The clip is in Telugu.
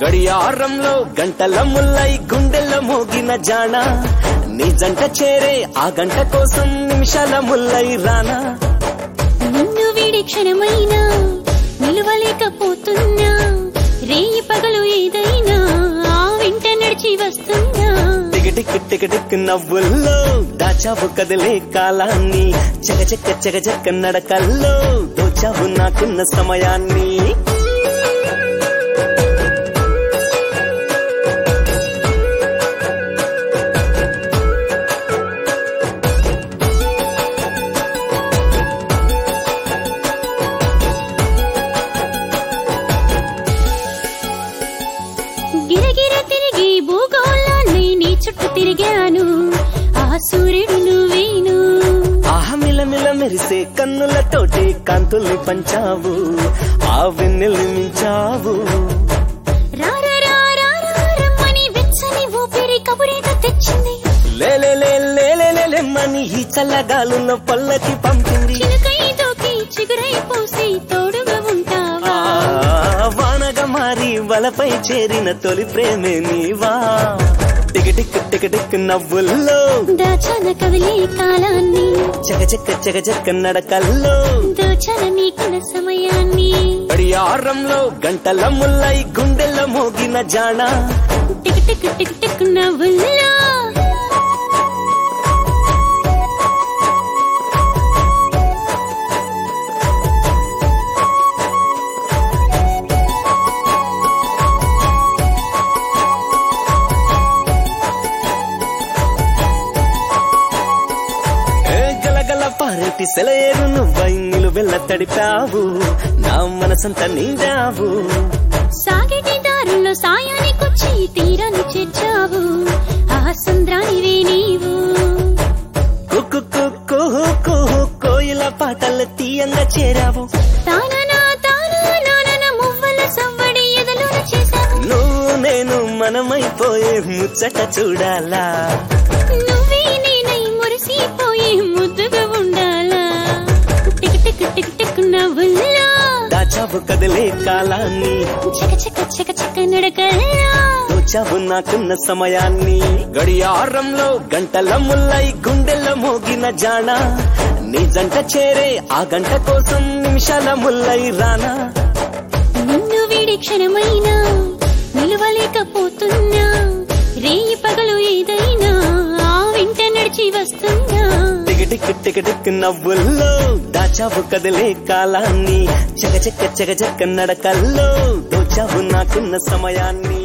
గడియారంలో గంటల ముల్లై గుండెల మోగిన జాణ నీ జంట చేరే ఆ గంట కోసం నిమిషాల ముల్లై రానా నిన్ను వీడి క్షణమైనా నిలువలేకపోతున్నా రేయి పగలు ఏదైనా ఆ వెంట నడిచి వస్తున్నా టికటిక్ టికటిక్ నవ్వుల్లో దాచావు కదిలే కాలాన్ని చకచక్క చకచక్క నడకల్లో దోచావు నాకున్న సమయాన్ని గిరగిర తిరిగి భూగోళాన్ని నీ చుట్టూ తిరిగాను ఆ సూర్యుడు నువ్వేను ఆహమిల మిల మెరిసే కన్నులతోటి కాంతుల్ని పంచావు ఆ వెన్నెల్ని మించావు రారా రారా రమ్మని వెచ్చని ఊపిరి కబురేదో తెచ్చింది లేలే లేలేమని ఈ చల్లగాలున్న పల్లకి పంపింది చిలుకై దోకి చిగురై పోసి తోడుగా ఉంటావా ఆ వానగా మారి వలపై చేరిన తొలి ప్రేమే నీవా టికటిక్ టికటిక్ నవ్వుల్లో దాచన కదిలే కాలాన్ని చకచక్క చకచక్క నడకల్లో దోచన నీకున్న సమయాన్ని గడియారంలో గంటల ముల్లై గుండెల మోగిన జాణ టిక్ టిక్ టిక్ టిక్ నవ్వుల్లా ఏ గలగల పారేటి సెలయేరు నువ్వై నిలువెల్ల తడిపావు నా మనసంతా నిండావు సాగేటి దారుల్లో సాయానికొచ్చి తీరాన్ని చేర్చావు ఆ సంద్రానివే నీవు కుక్కు కుక్కు కుహు కోయిల పాటలు తీయంగా చేరావు తాననా తాననా మువ్వల సవ్వడి ఎదలోన చేశావు నువ్వు నేను మనమైపోయే ముచ్చట చూడాలా నువ్వే నేనై మురిసిపోయి ముద్దుగా ఉండాలా టిక్ టిక్ టిక్ టిక్ నవ్వుల్లా దాచావు కదిలే కాలాన్ని చక చక చక చక నడకల్లా దోచావు నాకున్న సమయాన్ని గడియారంలో గంటల ముల్లై గుండెల మోగిన జాణ నీ జంట చేరే ఆ గంట కోసం నిమిషాల ముల్లై రానా నిన్ను వీడి క్షణమైనా నిలువలేకపోతున్నా రేయి పగలు ఏదైనా ఆ వెంట నడిచి వస్తున్నా టికటిక్ టికటిక్ నవ్వుల్లో దాచావు కదిలే కాలాన్ని చకచక్క చకచక్క నడకల్లో దోచావు నాకున్న సమయాన్ని